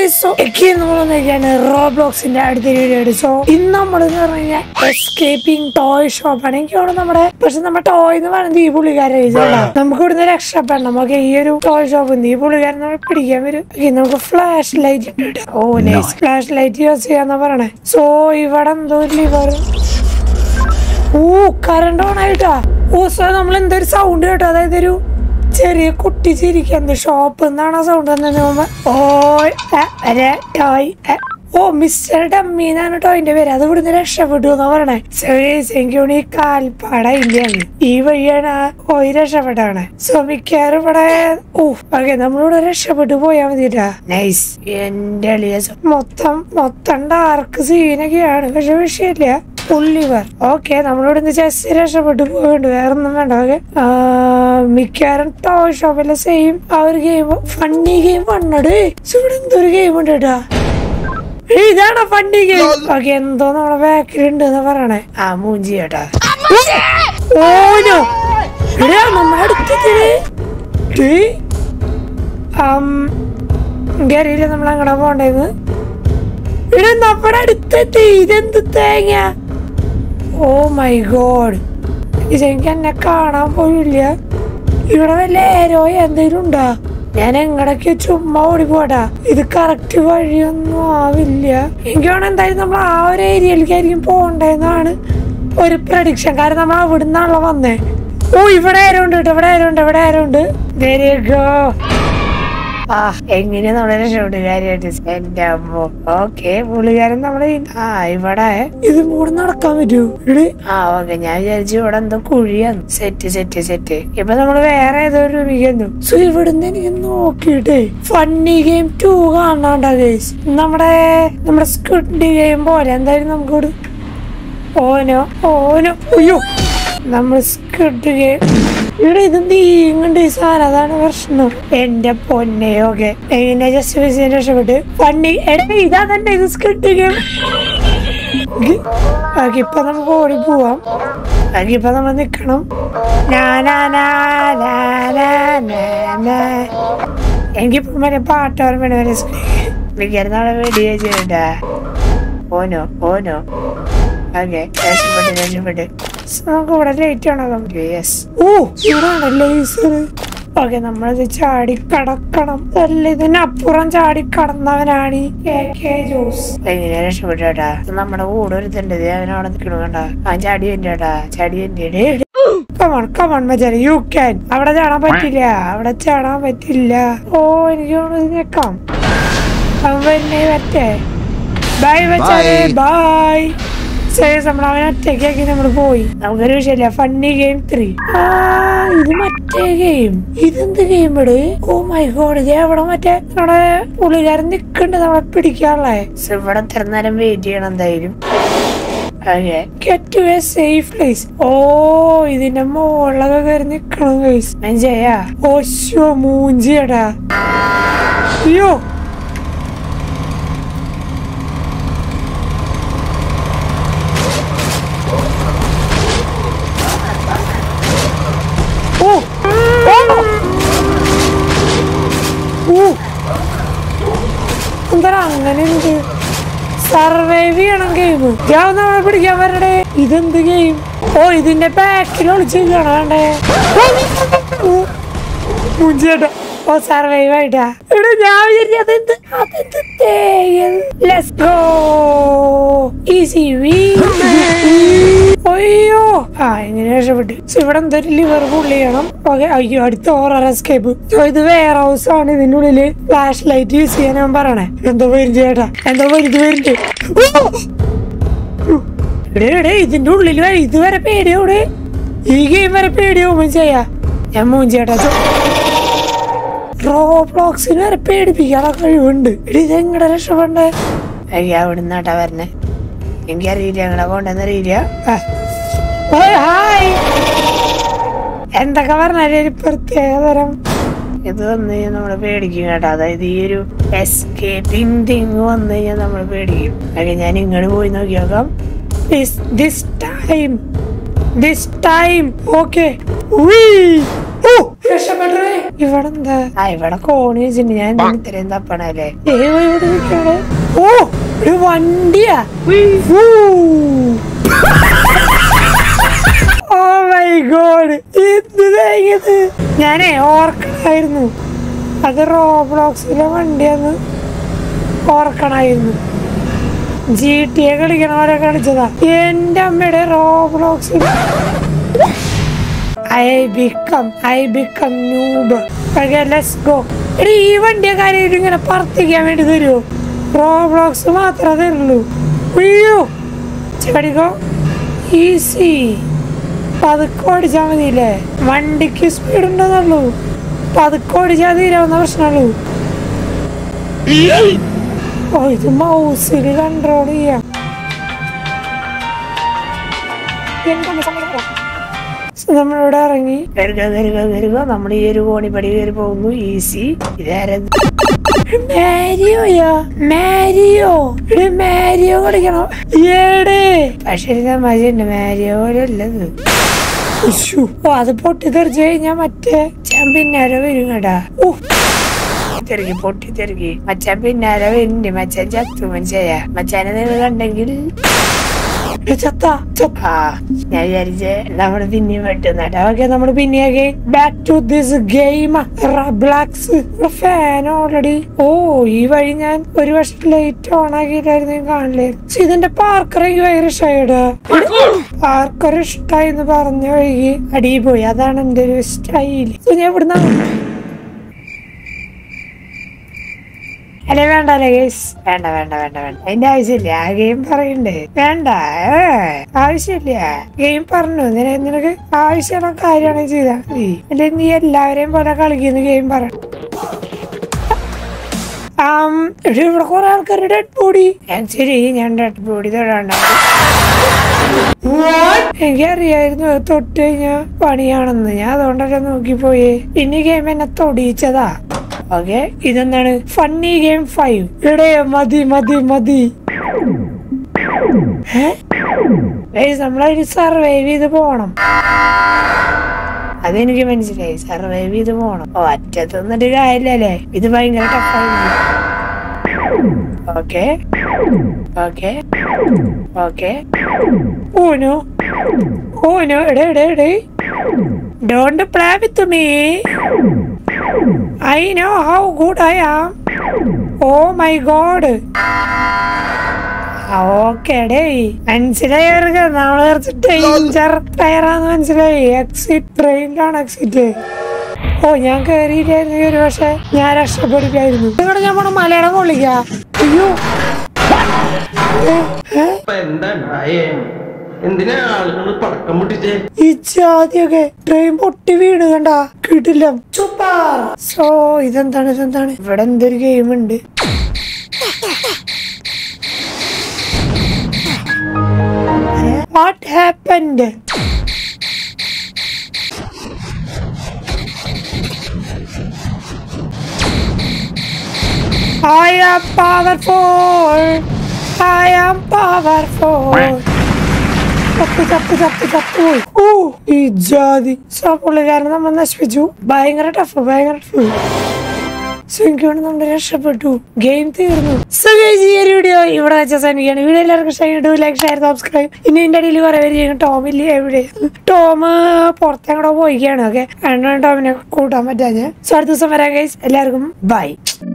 So ഒക്കെ നമ്മൾ വന്നിരിക്കുകയാണ് റോബ്ലോക്സിന്റെ അടുത്ത വീഡിയോ സോ ഇന്ന് നമ്മൾ എന്ന് പറഞ്ഞു കഴിഞ്ഞാൽ എസ്കേപ്പിംഗ് ടോയ് ഷോപ്പാണ് എനിക്ക് തോന്നുന്നു നമ്മുടെ പക്ഷെ നമ്മുടെ ടോയ് എന്ന് പറയുന്നത് ഈ പുള്ളിക്കാരെ നമുക്ക് ഇവിടുന്ന് രക്ഷപ്പെടണം നമുക്ക് ഈ ഒരു ടോയ് ഷോപ്പ് ഈ പുള്ളിക്കാരൻ നമ്മൾ പിടിക്കാൻ വരും Okay, നമുക്ക് ഫ്ലാഷ് ലൈറ്റ് ഉണ്ട് oh nice flash light use ചെയ്യാന്നാ പറയണേ സോ ഇവിടെ എന്തോ ലിവർ ഓ കറണ്ട് ഓൺ ആയിട്ടാ ഓ സോ നമ്മൾ എന്തൊരു സൗണ്ട് കേട്ടോ അതായത് ഒരു ചെറിയ കുട്ടി ചിരിക്കുന്നത് ഷോപ്പ് എന്നാണ് സൗണ്ട് വന്നത് ഓയ് എ, അരെ, ടോയ് എ. ഓ മിസ്റ്റർ ഡമ്മി എന്നാണ് ടോയിന്റെ പേര് അത് ഇവിടുന്ന് രക്ഷപ്പെട്ടു എന്നാ പറയണേ സേസ് എനിക്ക് തോന്നുന്നു ഈ കാൽപ്പാട ഇന്ത്യയാണ് ഈ വഴിയാണ് ആ ഓയ് രക്ഷപ്പെട്ടാണ് സോ മിക്കവാറും ഇവിടെ ഓ ഓക്കെ നമ്മളിവിടെ രക്ഷപ്പെട്ടു പോയാ മതിട്ടാ നൈസ് എന്റെ അളിയ മൊത്തം മൊത്തം ഡാർക്ക് സീനൊക്കെയാണ് പക്ഷെ വിഷയമില്ല പുള്ളിവർ ഓക്കെ നമ്മളിവിടെ നിന്ന് ചെസ് രക്ഷപ്പെട്ടു പോയിട്ടുണ്ട് വേറെ ഒന്നും വേണ്ട ഓക്കെ മിക്കവാറും ടോയ് ഷോപ്പിലെ സെയിം ആ ഒരു ഗെയിം ഫണ്ണി ഗെയിം വണ്ണട് ഇവിടെ എന്തൊരു ഗെയിം ഉണ്ട് കേട്ടാ ഏയ് ഇതാണോ ഫണ്ണി ഗെയിം ഓക്കെ എന്തോ നമ്മുടെ ബാക്കിൽ ഉണ്ട് എന്ന് പറയണേ ആ മൂഞ്ചി ചേട്ടാ ഓനോ എടാ നമ്മുടെ അടുത്തെത്തിയേ എനിക്കറിയില്ല നമ്മൾ അങ്ങടെ പോണ്ടേന്ന് ഇവിടെ നമ്മുടെ അടുത്തെത്തി ഇതെന്ത് തേങ്ങ ഓ മൈ ഗോഡ് ഇതെനിക്ക് എന്നെ കാണാൻ പോയില്ല ഇവിടെ വല്ല ഏരോ എന്തെങ്കിലും ഉണ്ടാ ഞാൻ എങ്ങടൊക്കെ ചുമ്മാ ഓടിപ്പോട്ടാ ഇത് കറക്റ്റ് വഴിയൊന്നും ആവില്ല എനിക്ക് വേണം എന്തായാലും നമ്മൾ ആ ഒരു ഏരിയയിലേക്കായിരിക്കും പോകേണ്ടതെന്നാണ് ഒരു പ്രഡിക്ഷൻ കാരണം നമ്മൾ അവിടുന്നാണല്ലോ വന്നേ ഓ ഇവിടെ ആരും ഉണ്ട് കേട്ടോ ഇവിടെ ആരും ഉണ്ട് ഇവിടെ ആരും ഉണ്ട് വെരി ഗോ ആ എങ്ങനെയാ നമ്മളെ രക്ഷപ്പെട്ടു കാര്യമായിട്ട് എന്റെ അമ്മോ ഓക്കെ പുള്ളിക്കാരൻ നമ്മളെ ഈ- ആ ഇവിടെ ഇത് മൂടെ നടക്കാൻ പറ്റൂ ഇവിടെ ആ ഓക്കെ ഞാൻ വിചാരിച്ചു ഇവിടെ എന്തോ കുഴിയാന്ന് സെറ്റ് സെറ്റ് സെറ്റ് ഇപ്പൊ നമ്മള് വേറെ ഏതോ ഒരു രൂപയ്ക്കുന്നു സോ ഇവിടുന്ന് എനിക്ക് നോക്കിയിട്ടേ ഫണ്ണി ഗെയിം ടു കാണാണ്ട ഗൈസ് നമ്മുടെ നമ്മുടെ സ്ക്വിഡ് ഗെയിം പോലെ എന്തായാലും നമുക്ക് ഓനോ ഓനോ അയ്യോ നമ്മൾ സ്ക്രിപ്റ്റ് ഇവിടെ ഇത് നീങ്ങണ്ട് ഈ സാധനം അതാണ് പ്രശ്നം എന്റെ പൊന്നെ ഓക്കെ എങ്ങനെ ജസ്റ്റ് വിസിന് രക്ഷപ്പെട്ട് പണി എടാ ഇതാ തന്നെ ഇത് സ്ക്രിപ്റ്റ് ഗെയിം ഓക്കെ ഇപ്പൊ നമുക്ക് ഓടി പോവാം ഓക്കെ ഇപ്പൊ നമ്മൾ നിക്കണം എനിക്കിപ്പോ മറ്റേ പാട്ട് ഓർമ്മയാണ് മിക്കവാറും നാളെ വെടി വെച്ചിട്ടാ ഓനോ ഓനോ ഓക്കെ രക്ഷപ്പെട്ട് രക്ഷപ്പെട്ട് So, നമുക്ക് ഇവിടെ ലേറ്റ് ആണോ യെസ് ഓ ഇവിടാണ് ലേസർ ഓക്കെ നമ്മളിത് ചാടി കടക്കണം അല്ല ഇതിനപ്പുറം ചാടി കടന്നവനാണ് ഈ കെ കെ ജോസ് എങ്ങനെ രക്ഷപ്പെട്ടാ നമ്മുടെ കൂടെ ഒരുത്തണ്ട് അവനവിടെ നിൽക്കണു കണ്ട ആ ചാടി എന്റെടാ ചാടി എന്റെ കമൺ കമൺ മച്ചാനെ യു ക്യാൻ അവിടെ ചാടാൻ പറ്റില്ല അവിടെ ചാടാൻ പറ്റില്ല ഓ എനിക്ക് തോന്നുന്നു നിക്കാം അവൻ വരുന്നേ പറ്റേ ബൈ മച്ചാനെ ബൈ ശരി നമ്മൾ അവനെ ഒറ്റയ്ക്കാക്കി നമ്മൾ പോയി നമുക്കൊരു വിഷയമില്ല ഫണ്ണി ഗെയിം ത്രീ ആ ഇത് മറ്റേ ഗെയിം ഇതെന്ത് ഗെയിം ഇട് ഓ മൈ ഗോഡ് ഇത് എവിടെ മറ്റേ നമ്മുടെ പുള്ളിക്കാരൻ നിക്കണ്ട് നമ്മളെ പിടിക്കാനുള്ളേ ഇവിടെ എത്ര നേരം വെയിറ്റ് ചെയ്യണം എന്തായാലും get to a safe place oh ഇതിന്റെ മുകളിലൊക്കെ കയറി നിക്കണം ഗൈസ് ഞാൻ ചെയ്യാ ഓ ശോ മൂഞ്ചിയടാ അയ്യോ ഓ ഓ എന്താ അങ്ങനെ ഉണ്ട് സർവൈവ് ചെയ്യണം ഗെയിം ഞാൻ നമ്മളെ പിടിക്കാൻ വരടേ ഇതെന്ത് ഗെയിം ഓ ഇതിന്റെ ബാക്കിൽ ഒളിച്ചിരിക്കണം വേണ്ടേ മുഞ്ചേട്ടാ ഓ സർവൈവ് ആയിട്ടാ എടാ ഞാൻ വിചാരിച്ചു അതെന്ത് അതെന്ത് തേയൽ ലെറ്റ്സ് ഗോ ഈസി വീ അയ്യോ ആ എങ്ങനെ രക്ഷപ്പെട്ടു So, ഇവിടെ എന്തൊരു ലിവർ പുള്ളി ചെയ്യണം ഓക്കെ അയ്യോ അടുത്ത ഓറർ എസ്കേപ്പ് ഇത് വെയർ ഹൗസ് ആണ് ഇതിന്റെ ഉള്ളില് ഫ്ലാഷ് ലൈറ്റ് യൂസ് ചെയ്യാൻ ഞാൻ പറയണേ എന്തോ വരും ചേട്ടാ എന്തോ വരുന്നത് വരുന്നുണ്ട് എടേ എടേ ഇതിന്റെ ഉള്ളിൽ വരെ ഇതുവരെ പേടിയോടെ ഈ ഗെയിം വരെ പേടിയാവും ചെയ്യാ ഞാൻ മൂഞ്ചേട്ടാ റോബ്ലോക്സിന് വരെ പേടിപ്പിക്കാനുള്ള കഴിവുണ്ട് എടി ഇതെങ്ങടെ രക്ഷപ്പെടണ്ടേ അയ്യ അവിടെ നിന്നാട്ടാ വരണേ എനിക്കറിയില്ല ഞങ്ങളെ പോണ്ടെന്ന് അറിയില്ല ആ. ഓയ്, ഹായ് എന്തൊക്കെ പറഞ്ഞാലും ഒരു പ്രത്യേക തരം ഇത് വന്നു കഴിഞ്ഞാൽ നമ്മൾ പേടിക്കും കേട്ടോ അതായത് ഈ ഒരു എസ്കേപ്പിംഗ് തിങ് വന്നു കഴിഞ്ഞാൽ നമ്മൾ പേടിക്കും അതെ ഞാൻ ഇങ്ങോട്ട് പോയി നോക്കി നോക്കാം this time this time okay oh രക്ഷപ്പെട്ടേ ഇവിടെ എന്താ ആ ഇവിടെ കോണി വെച്ചിട്ടുണ്ട് ഞാൻ എന്തിന് ഇത്രയും തപ്പണല്ലേ ഏ ഇവിടെ നിൽക്കണേ ഓ ഒരു വണ്ടിയാ ഊ. ഓ മൈ ഗോഡ് എന്ത് തേങ്ങത് ഞാനേ ഓർക്കണായിരുന്നു അത് റോബ്ലോക്സിലെ വണ്ടിയാന്ന് ഓർക്കണായിരുന്നു ജി ടി എ കളിക്കണവരെ കളിച്ചതാ എന്റെ അമ്മയുടെ റോബ്ലോക്സിൽ I become I become noob let's go എടി ഈ വണ്ടിയെ കാര്യം ഇങ്ങനെ പറത്തിക്കാൻ വേണ്ടി തരുമോ റോബ്ലോക്സ് മാത്രമേ തരുള്ളൂ അയ്യോ ചടിക്കോ ഈസി പതുക്കെ ഓടിച്ചാൽ മതിയില്ലേ വണ്ടിക്ക് സ്പീഡ് ഉണ്ടെന്നുള്ളൂ പതുക്കെ ഓടിച്ചാൽ തീരാവുന്ന പ്രശ്നമുള്ളൂ ഓ ഇത് മൗസിൽ കൺട്രോൾ ചെയ്യാം So, നമ്മളിവിടെ ഇറങ്ങി കരുക കരുക കരുക നമ്മൾ ഈ ഒരു കോണിപ്പടി കയറി പോകുന്നു ഈസി ഇതാരത് മാരിയോയാ മാരിയോ ഇവിടെ മാരിയോ കളിക്കണം ഏടേ പക്ഷെ ഞാൻ മജുണ്ട് മാരിയോ പോലെ അല്ലത് ഉശ്ശു. ഓ അത് പൊട്ടിത്തെറിച്ച് കഴിഞ്ഞാ മറ്റേ ഞാൻ പിന്നാലെ വരും കേട്ടാ ഓ തെറുകി പൊട്ടി തെറുകി മച്ചാൻ പിന്നാലെ വരുന്നുണ്ട് മച്ചാൻ ചത്തു മനസ്സിലായ മച്ചാനെ നിങ്ങൾ കണ്ടെങ്കിൽ ഏ, ചത്ത ചത്ത. ആ ഞാൻ വിചാരിച്ചേ നമ്മള് പിന്നെയും വെട്ടുന്നേട്ടാ ഓക്കെ നമ്മള് പിന്നെയൊക്കെ ബാക്ക് ടു ദിസ് ഗെയിം ബ്ലാക്സ് ഫാൻ ഓൾറെഡി ഓ ഈ വഴി ഞാൻ ഒരു വർഷം ലൈറ്റ് ഓൺ ആക്കിയിട്ടായിരുന്നു ഞാൻ കാണില്ലായിരുന്നു പക്ഷെ ഇതിന്റെ പാർക്കർ എനിക്ക് ഭയങ്കര ഇഷ്ടമായിട്ട് പാർക്കർ ഇഷ്ടമായി എന്ന് പറഞ്ഞ വഴി അടിയിൽ പോയി അതാണ് എന്റെ ഒരു സ്റ്റൈൽ ഞാൻ ഇവിടുന്ന് അല്ലെ വേണ്ട അല്ലേ ഗേസ് വേണ്ട വേണ്ട വേണ്ട വേണ്ട അതിന്റെ ആവശ്യമില്ല ആ ഗെയിം പറയണ്ടേ വേണ്ട ഏ, ആവശ്യമില്ല ഗെയിം പറഞ്ഞു നിന- നിനക്ക് ആവശ്യമുള്ള കാര്യമാണ് ചെയ്താൽ മതി അല്ലെ നീ എല്ലാവരെയും പോലെ കളിക്കുന്ന ഗെയിം പറ ആം, എടി, ഇവിടെ കുറെ ആൾക്കാരുടെ ഡെഡ് ബോഡി ഞാൻ ശരി ഞാൻ ഡെഡ് ബോഡി തൊഴാണ്ടാക്കി എനിക്കറിയായിരുന്നു അത് തൊട്ട് കഴിഞ്ഞാ പണിയാണെന്ന് ഞാൻ അതുകൊണ്ടല്ലേ നോക്കിപ്പോയേ പിന്നെ ഗെയിം എന്നെ തൊടിയിച്ചതാ ഓക്കെ ഇതെന്താണ് ഫണ്ണി ഗെയിം ഫൈവ് ഇവിടെ മതി മതി മതി നമ്മളതിന് സർവൈവ് ചെയ്ത് പോണം അതെനിക്ക് മനസ്സിലായി സർവൈവ് ചെയ്ത് പോണം ഓ അറ്റത്ത് നിന്നിട്ട് കാര്യല്ലേ ഇത് ഭയങ്കര ടഫായിരുന്നു ഓക്കെ ഓക്കെ ഓക്കെ ഓനോ ഓനോ എടേ എടേ എടേ don't play with me I know how good I am oh my god okay ഡേ മനസ്സിലായവർക്ക് നമ്മള് കുറച്ച് ഡേഞ്ചർ പ്ലെയറാന്ന് മനസ്സിലായി എക്സിറ്റ് ട്രെയിനിലാണ് എക്സിറ്റ് ഓ ഞാൻ കയറിയില്ലായിരുന്നു ഒരു പക്ഷെ ഞാൻ രക്ഷപ്പെടില്ലായിരുന്നു ഇവിടെ ഞാൻ പോണ മലയുടെ കൊള്ളിക്ക അയ്യോ ഏ, ഏ? ഇപ്പൊ എന്താ ഉണ്ടായേ എന്തിനാ ആളുകൾ പടക്കം പൊട്ടിച്ചേ ഈ ജാതിയൊക്കെ ട്രെയിൻ പൊട്ടി വീണ് കണ്ട കിട്ടില്ല സൂപ്പർ സോ ഇതെന്താണ് ഇതെന്താണ് ഇവിടെ എന്തൊരു ഗെയിം ഉണ്ട് what happened I am powerful. I am powerful. ചത്ത് ചത്ത് ചത്ത് ചത്ത് പോയി ഓ ഈ ജാതി സോ പുള്ളിക്കാരൻ നമ്മൾ നശിപ്പിച്ചു ഭയങ്കര ടഫ് ഭയങ്കര ടഫ് സോ എനിക്ക് വേണ്ടി നമ്മൾ രക്ഷപ്പെട്ടു ഗെയിം തീർന്നു സോ ഗൈസ് ഈ ഒരു വീഡിയോ ഇവിടെ വെച്ച സാധിക്കുകയാണ് വീഡിയോ എല്ലാവർക്കും ഇഷ്ടമായിട്ട് ലൈക്ക് ഷെയർ സബ്സ്ക്രൈബ് ഇനി ഇതിന്റെ അടിയിൽ കുറെ പേര് ചെയ്യും ടോം ഇല്ലേ എവിടെ ടോം പുറത്തെങ്ങോട്ടോ പോയിക്കാണ് ഓക്കെ അതുകൊണ്ടാണ് ടോമിനെ കൂട്ടാൻ പറ്റാഞ്ഞ് സോ അടുത്ത ദിവസം വരാം ഗൈസ് എല്ലാവർക്കും ബൈ